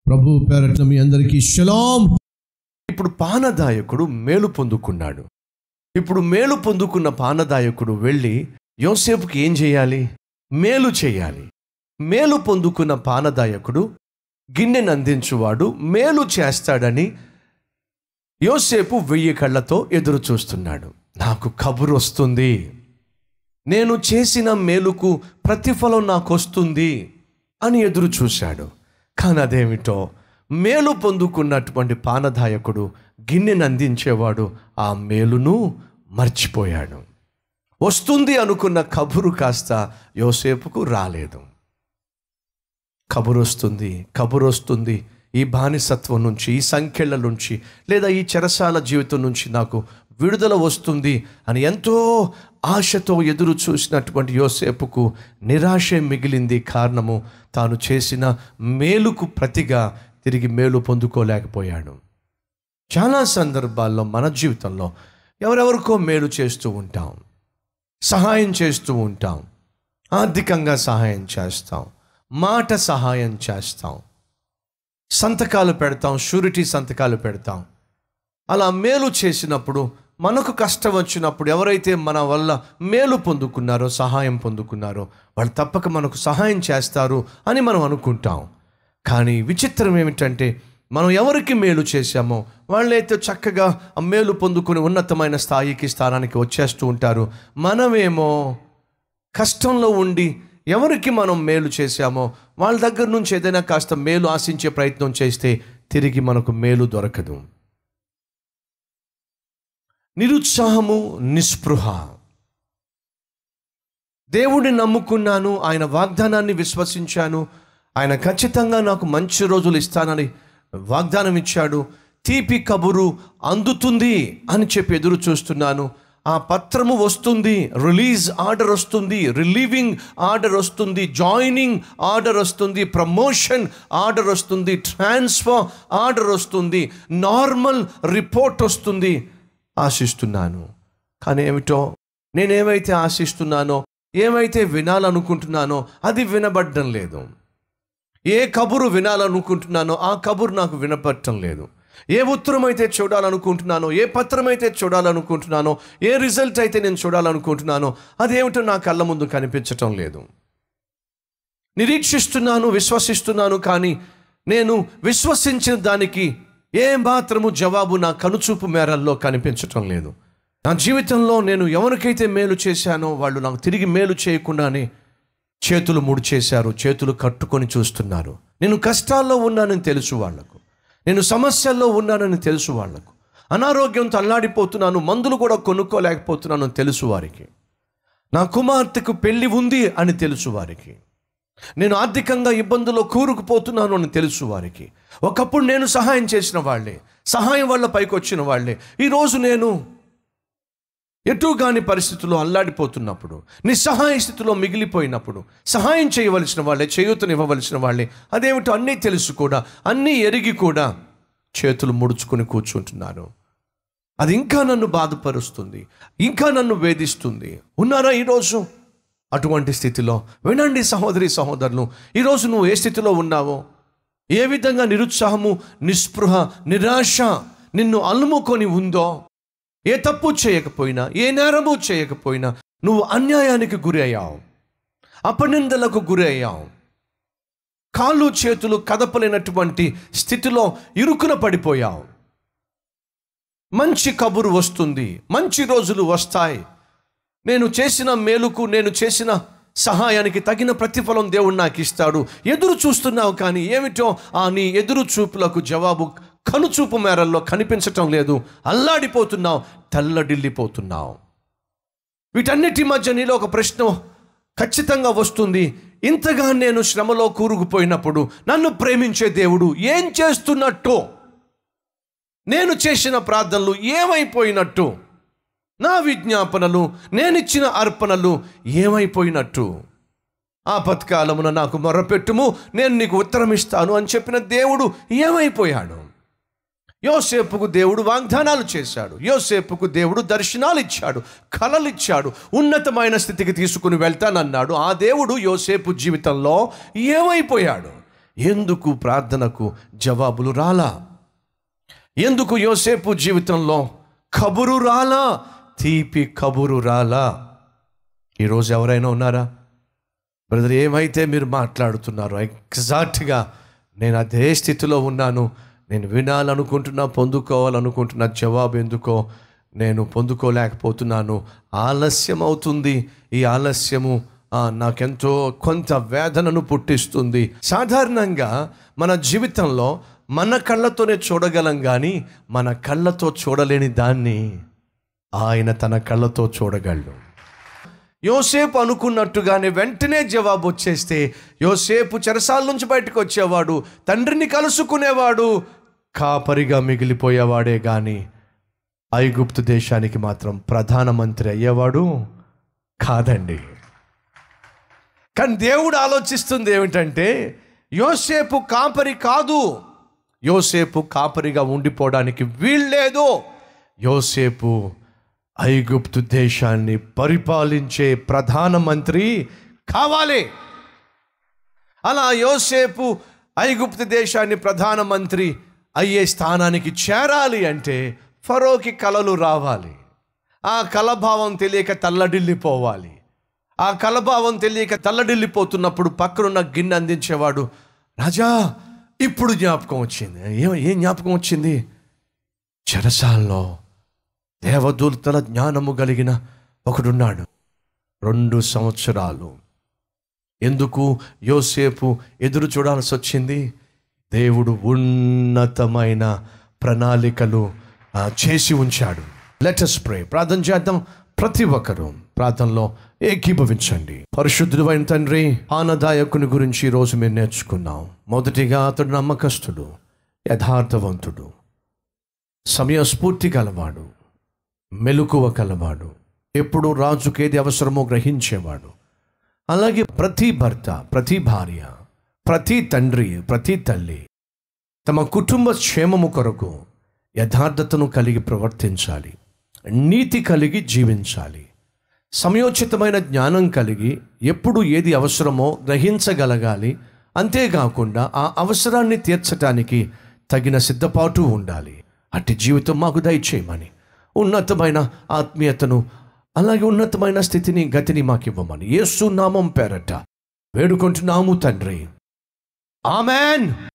ప్రభు పేరట్ల మీ అందరికీ షలాం ఇప్పుడు పానదాయకుడు మేలు పొందుకున్నాడు ఇప్పుడు మేలు పొందుకున్న పానదాయకుడు వెళ్ళి యోసేపుకి ఏం చేయాలి మేలు చేయాలి మేలు పొందుకున్న పానదాయకుడు గిన్నెను అందించువాడు మేలు చేస్తాడని యోసేపు వెయ్యి కళ్ళతో ఎదురు చూస్తున్నాడు నాకు కబురు వస్తుంది నేను చేసిన మేలుకు ప్రతిఫలం నాకు వస్తుంది అని ఎదురు చూశాడు కానీ అదేమిటో మేలు పొందుకున్నటువంటి పానదాయకుడు గిన్నెను అందించేవాడు ఆ మేలును మర్చిపోయాడు వస్తుంది అనుకున్న కబురు కాస్త యోసేపుకు రాలేదు కబురు వస్తుంది కబురు వస్తుంది ఈ బానిసత్వం నుంచి ఈ సంఖ్యల నుంచి లేదా ఈ చెరసాల జీవితం నుంచి నాకు విడుదల వస్తుంది అని ఎంతో ఆశతో ఎదురు చూసినటువంటి యోసేపుకు నిరాశ మిగిలింది కారణము తాను చేసిన మేలుకు ప్రతిగా తిరిగి మేలు పొందుకోలేకపోయాడు చాలా సందర్భాల్లో మన జీవితంలో ఎవరెవరికో మేలు చేస్తూ ఉంటాం సహాయం చేస్తూ ఉంటాం ఆర్థికంగా సహాయం చేస్తాం మాట సహాయం చేస్తాం సంతకాలు పెడతాం షూరిటీ సంతకాలు పెడతాం అలా మేలు చేసినప్పుడు మనకు కష్టం వచ్చినప్పుడు ఎవరైతే మన వల్ల మేలు పొందుకున్నారో సహాయం పొందుకున్నారో వాళ్ళు తప్పక మనకు సహాయం చేస్తారు అని మనం అనుకుంటాం కానీ విచిత్రం ఏమిటంటే మనం ఎవరికి మేలు చేశామో వాళ్ళైతే చక్కగా ఆ మేలు పొందుకుని ఉన్నతమైన స్థాయికి స్థానానికి వచ్చేస్తూ ఉంటారు మనమేమో కష్టంలో ఉండి ఎవరికి మనం మేలు చేశామో వాళ్ళ దగ్గర నుంచి ఏదైనా కాస్త మేలు ఆశించే ప్రయత్నం చేస్తే తిరిగి మనకు మేలు దొరకదు నిరుత్సాహము నిస్పృహ దేవుడిని నమ్ముకున్నాను ఆయన వాగ్దానాన్ని విశ్వసించాను ఆయన ఖచ్చితంగా నాకు మంచి రోజులు ఇస్తానని వాగ్దానం ఇచ్చాడు తీపి కబురు అందుతుంది అని చెప్పి ఎదురు చూస్తున్నాను ఆ పత్రము వస్తుంది రిలీజ్ ఆర్డర్ వస్తుంది రిలీవింగ్ ఆర్డర్ వస్తుంది జాయినింగ్ ఆర్డర్ వస్తుంది ప్రమోషన్ ఆర్డర్ వస్తుంది ట్రాన్స్ఫర్ ఆర్డర్ వస్తుంది నార్మల్ రిపోర్ట్ వస్తుంది ఆశిస్తున్నాను కానీ ఏమిటో నేనేమైతే ఆశిస్తున్నానో ఏమైతే వినాలనుకుంటున్నానో అది వినబడడం లేదు ఏ కబురు వినాలనుకుంటున్నానో ఆ కబురు నాకు వినపడటం లేదు ఏ ఉత్తరం అయితే చూడాలనుకుంటున్నానో ఏ పత్రం అయితే చూడాలనుకుంటున్నానో ఏ రిజల్ట్ అయితే నేను చూడాలనుకుంటున్నానో అదేమిటో నా కళ్ళ ముందు కనిపించటం లేదు నిరీక్షిస్తున్నాను విశ్వసిస్తున్నాను కానీ నేను విశ్వసించిన దానికి ఏ మాత్రము జవాబు నా కనుచూపు మేరల్లో కనిపించటం లేదు నా జీవితంలో నేను ఎవరికైతే మేలు చేశానో వాళ్ళు నాకు తిరిగి మేలు చేయకుండానే చేతులు ముడిచేశారు చేతులు కట్టుకొని చూస్తున్నారు నేను కష్టాల్లో ఉన్నానని తెలుసు వాళ్లకు నేను సమస్యల్లో ఉన్నానని తెలుసు వాళ్లకు అనారోగ్యంతో అల్లాడిపోతున్నాను మందులు కూడా కొనుక్కోలేకపోతున్నాను అని తెలుసు వారికి నా కుమార్తెకు పెళ్లి ఉంది అని తెలుసు వారికి నేను ఆర్థికంగా ఇబ్బందుల్లో కూరుకుపోతున్నాను అని తెలుసు వారికి ఒకప్పుడు నేను సహాయం చేసిన వాళ్ళే సహాయం వల్ల పైకి వచ్చిన వాళ్ళే ఈరోజు నేను ఎటు కాని పరిస్థితుల్లో అల్లాడిపోతున్నప్పుడు నిస్సహాయ స్థితిలో మిగిలిపోయినప్పుడు సహాయం చేయవలసిన వాళ్ళే చేయూతనివ్వవలసిన వాళ్ళే అదేమిటో అన్నీ తెలుసు కూడా అన్నీ ఎరిగి కూడా చేతులు ముడుచుకొని కూర్చుంటున్నారు అది ఇంకా నన్ను బాధపరుస్తుంది ఇంకా నన్ను వేధిస్తుంది ఉన్నారా ఈరోజు అటువంటి స్థితిలో వినండి సహోదరి సహోదరులు ఈరోజు నువ్వు ఏ స్థితిలో ఉన్నావో ఏ విధంగా నిరుత్సాహము నిస్పృహ నిరాశ నిన్ను అలుముకొని ఉందో ఏ తప్పు చేయకపోయినా ఏ నేరము చేయకపోయినా నువ్వు అన్యాయానికి గురి అయ్యావు అపనిందలకు గురి అయ్యావు కాళ్ళు చేతులు కదపలేనటువంటి స్థితిలో ఇరుకున పడిపోయావు మంచి కబురు వస్తుంది మంచి రోజులు వస్తాయి నేను చేసిన మేలుకు నేను చేసిన సహాయానికి తగిన ప్రతిఫలం దేవుడు నాకు ఇస్తాడు ఎదురు చూస్తున్నావు కానీ ఏమిటో ఆ నీ ఎదురు చూపులకు జవాబు కనుచూపు మేరల్లో కనిపించటం లేదు అల్లాడిపోతున్నావు తెల్లడిల్లిపోతున్నావు వీటన్నిటి మధ్య నీలో ఒక ప్రశ్న ఖచ్చితంగా వస్తుంది ఇంతగా నేను శ్రమలో కూరుకుపోయినప్పుడు నన్ను ప్రేమించే దేవుడు ఏం చేస్తున్నట్టు నేను చేసిన ప్రార్థనలు ఏమైపోయినట్టు నా విజ్ఞాపనలు నేనిచ్చిన అర్పణలు ఏమైపోయినట్టు ఆపత్కాలమున నాకు మొర్రపెట్టుము నేను నీకు ఉత్తరం ఇస్తాను అని చెప్పిన దేవుడు ఏమైపోయాడు యోసేపుకు దేవుడు వాగ్దానాలు చేశాడు యోసేపుకు దేవుడు దర్శనాలు ఇచ్చాడు కలలు ఇచ్చాడు ఉన్నతమైన స్థితికి తీసుకుని వెళ్తానన్నాడు ఆ దేవుడు యోసేపు జీవితంలో ఏమైపోయాడు ఎందుకు ప్రార్థనకు జవాబులు రాలా ఎందుకు యోసేపు జీవితంలో కబురు రాలా తీపి కబురు రాలా ఈరోజు ఎవరైనా ఉన్నారా బ్రదర్ ఏమైతే మీరు మాట్లాడుతున్నారో ఎగ్జాక్ట్గా నేను అదే స్థితిలో ఉన్నాను నేను వినాలనుకుంటున్నా పొందుకోవాలనుకుంటున్న జవాబు ఎందుకో నేను పొందుకోలేకపోతున్నాను ఆలస్యం అవుతుంది ఈ ఆలస్యము ఆ, నాకెంతో కొంత వేదనను పుట్టిస్తుంది సాధారణంగా మన జీవితంలో మన కళ్ళతోనే చూడగలం కానీ మన కళ్ళతో చూడలేని దాన్ని ఆయన తన కళ్ళతో చూడగలడు యోసేపు అనుకున్నట్టుగానే వెంటనే జవాబు వచ్చేస్తే యోసేపు చెరసాల నుంచి బయటకు వచ్చేవాడు తండ్రిని కలుసుకునేవాడు కాపరిగా మిగిలిపోయేవాడే కానీ ఐగుప్తు దేశానికి మాత్రం ప్రధానమంత్రి అయ్యేవాడు కాదండి కానీ దేవుడు ఆలోచిస్తుంది ఏమిటంటే యోసేపు కాపరి కాదు యోసేపు కాపరిగా ఉండిపోవడానికి వీల్లేదు యోసేపు ఐగుప్తు దేశాన్ని పరిపాలించే ప్రధానమంత్రి కావాలి అలా యోసేపు ఐగుప్తు దేశాన్ని ప్రధానమంత్రి అయ్యే స్థానానికి చేరాలి అంటే ఫరోకి కలలు రావాలి ఆ కలభావం తెలియక తల్లడిల్లిపోవాలి ఆ కలభావం తెలియక తల్లడిల్లిపోతున్నప్పుడు పక్కనున్న గిన్నె అందించేవాడు రాజా ఇప్పుడు జ్ఞాపకం వచ్చింది ఏం ఏం జ్ఞాపకం వచ్చింది చెరసాల్లో దేవదూతల జ్ఞానము కలిగిన ఒకడున్నాడు రెండు సంవత్సరాలు ఎందుకు యోసేపు ఎదురు చూడాల్సి వచ్చింది దేవుడు ఉన్నతమైన ప్రణాళికలు ఆ, చేసి ఉంచాడు లెటస్ ప్రే ప్రార్థన చేద్దాం ప్రతి ఒక్కరూ ప్రార్థనలో ఏకీభవించండి పరిశుద్ధుడు అయిన తండ్రి ఆనదాయకుని గురించి ఈరోజు మేము నేర్చుకున్నాం మొదటిగా అతడు నమ్మకస్తుడు యథార్థవంతుడు సమయస్ఫూర్తి గలవాడు మెలకువ కలవాడు ఎప్పుడు రాజుకి ఏది అవసరమో గ్రహించేవాడు అలాగే ప్రతి భర్త ప్రతి భార్య ప్రతి తండ్రి ప్రతి తల్లి తమ కుటుంబ క్షేమము కొరకు యథార్థతను కలిగి ప్రవర్తించాలి నీతి కలిగి జీవించాలి సమయోచితమైన జ్ఞానం కలిగి ఎప్పుడు ఏది అవసరమో గ్రహించగలగాలి అంతేకాకుండా ఆ అవసరాన్ని తీర్చటానికి తగిన సిద్ధపాటు ఉండాలి అట్టి జీవితం మాకు దయచేయమని ఉన్నతమైన ఆత్మీయతను అలాగే ఉన్నతమైన స్థితిని గతిని మాకు ఇవ్వమని యేసు నామం పేరట వేడుకుంటున్నాము తండ్రి ఆమెన్